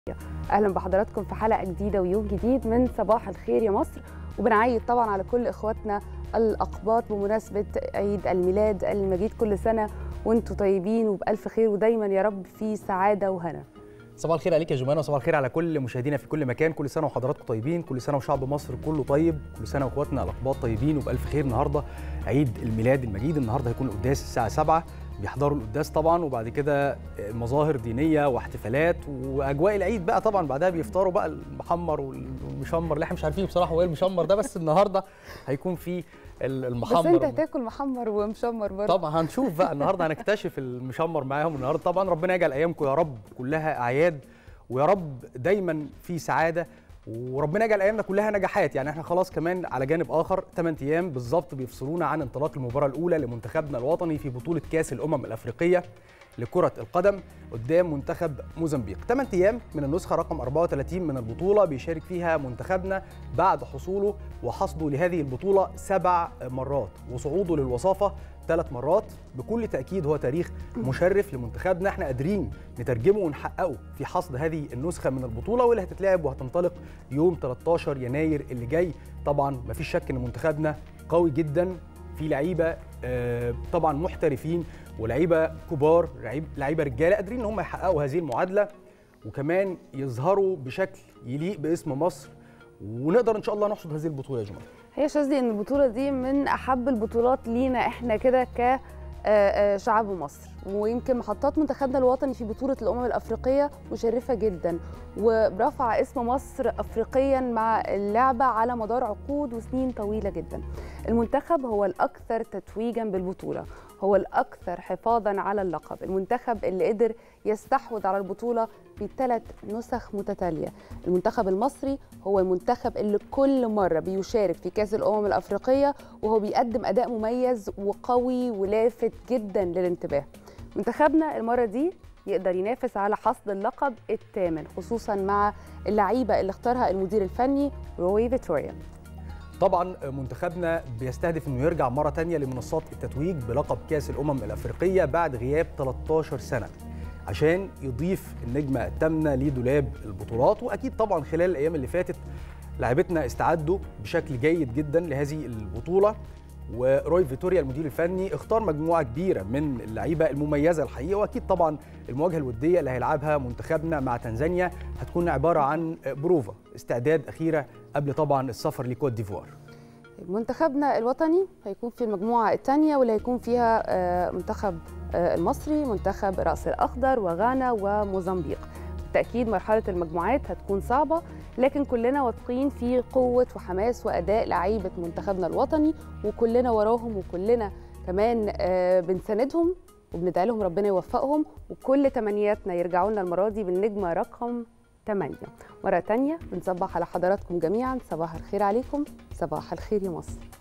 اهلا بحضراتكم في حلقه جديده ويوم جديد من صباح الخير يا مصر وبنعيد طبعا على كل اخواتنا الاقباط بمناسبه عيد الميلاد المجيد كل سنه وانتم طيبين وبالف خير ودايما يا رب في سعاده وهنا صباح الخير عليك يا جمانة وصباح الخير على كل مشاهدينا في كل مكان كل سنه وحضراتكم طيبين كل سنه وشعب مصر كله طيب كل سنه واخواتنا الاقباط طيبين وبالف خير النهارده عيد الميلاد المجيد النهارده هيكون القداس الساعه 7 بيحضروا القداس طبعا وبعد كده مظاهر دينيه واحتفالات واجواء العيد بقى طبعا بعدها بيفطروا بقى المحمر والمشمر اللي احنا مش عارفين بصراحه هو ايه المشمر ده بس النهارده هيكون في المحمر بس انت هتاكل محمر ومشمر برضه طبعا هنشوف بقى النهارده هنكتشف المشمر معاهم النهارده طبعا ربنا يجعل ايامكم يا رب كلها اعياد ويا رب دايما في سعاده وربنا يجعل ايامنا كلها نجاحات يعني احنا خلاص كمان على جانب اخر 8 ايام بالظبط بيفصلونا عن انطلاق المباراه الاولى لمنتخبنا الوطني في بطوله كاس الامم الافريقيه لكرة القدم قدام منتخب موزمبيق 8 أيام من النسخة رقم 34 من البطولة بيشارك فيها منتخبنا بعد حصوله وحصده لهذه البطولة سبع مرات وصعوده للوصافة ثلاث مرات بكل تأكيد هو تاريخ مشرف لمنتخبنا احنا قادرين نترجمه ونحققه في حصد هذه النسخة من البطولة واللي هتتلعب وهتنطلق يوم 13 يناير اللي جاي طبعا مفيش شك ان منتخبنا قوي جدا في لعيبه طبعا محترفين ولعيبه كبار لعيبه رجاله قادرين ان هم يحققوا هذه المعادله وكمان يظهروا بشكل يليق باسم مصر ونقدر ان شاء الله نحصد هذه البطوله يا جماعه هي شاذلي ان البطوله دي من احب البطولات لينا احنا كده ك شعب مصر ويمكن محطات منتخبنا الوطني في بطوله الامم الافريقيه مشرفه جدا ورفع اسم مصر افريقيا مع اللعبه على مدار عقود وسنين طويله جدا المنتخب هو الاكثر تتويجا بالبطوله هو الاكثر حفاظا على اللقب المنتخب اللي قدر يستحوذ على البطوله في ثلاث نسخ متتاليه المنتخب المصري هو المنتخب اللي كل مره بيشارك في كاس الامم الافريقيه وهو بيقدم اداء مميز وقوي ولافت جدا للانتباه منتخبنا المره دي يقدر ينافس على حصد اللقب الثامن خصوصا مع اللعيبه اللي اختارها المدير الفني روي فيتوريا طبعا منتخبنا بيستهدف انه يرجع مره ثانيه لمنصات التتويج بلقب كاس الامم الافريقيه بعد غياب 13 سنه عشان يضيف النجمه الثامنه لدولاب البطولات واكيد طبعا خلال الايام اللي فاتت لاعبتنا استعدوا بشكل جيد جدا لهذه البطوله وروي فيتوريا المدير الفني اختار مجموعه كبيره من اللعيبه المميزه الحقيقه واكيد طبعا المواجهه الوديه اللي هيلعبها منتخبنا مع تنزانيا هتكون عباره عن بروفا استعداد اخيره قبل طبعا السفر لكوت ديفوار منتخبنا الوطني هيكون في المجموعه الثانيه واللي هيكون فيها منتخب المصري منتخب راس الاخضر وغانا وموزمبيق بالتاكيد مرحله المجموعات هتكون صعبه لكن كلنا واثقين في قوه وحماس واداء لعيبه منتخبنا الوطني وكلنا وراهم وكلنا كمان بنساندهم وبندعي لهم ربنا يوفقهم وكل تمنياتنا يرجعوا لنا المره دي بالنجمه رقم 8 مره ثانيه بنصبح على حضراتكم جميعا صباح الخير عليكم صباح الخير يا مصر